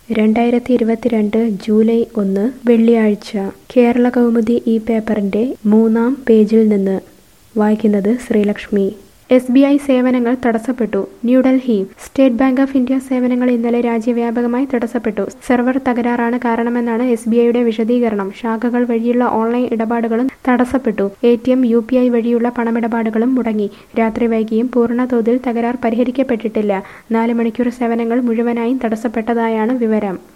രണ്ടായിരത്തി ഇരുപത്തിരണ്ട് ജൂലൈ ഒന്ന് വെള്ളിയാഴ്ച കേരള കൗമുദി ഈ പേപ്പറിന്റെ മൂന്നാം പേജിൽ നിന്ന് വായിക്കുന്നത് ശ്രീലക്ഷ്മി എസ് ബി ഐ സേവനങ്ങൾ തടസ്സപ്പെട്ടു New Delhi State Bank of India സേവനങ്ങൾ ഇന്നലെ രാജ്യവ്യാപകമായി തടസ്സപ്പെട്ടു സെർവർ തകരാറാണ് കാരണമെന്നാണ് എസ് ബി ഐയുടെ വിശദീകരണം ശാഖകൾ വഴിയുള്ള ഓൺലൈൻ ഇടപാടുകളും തടസ്സപ്പെട്ടു A T M U P I വഴിയുള്ള പണമിടപാടുകളും മുടങ്ങി രാത്രി വൈകിയും പൂർണ്ണ തോതിൽ തകരാർ പരിഹരിക്കപ്പെട്ടിട്ടില്ല നാല് മണിക്കൂർ സേവനങ്ങൾ മുഴുവനായും തടസ്സപ്പെട്ടതായാണ് വിവരം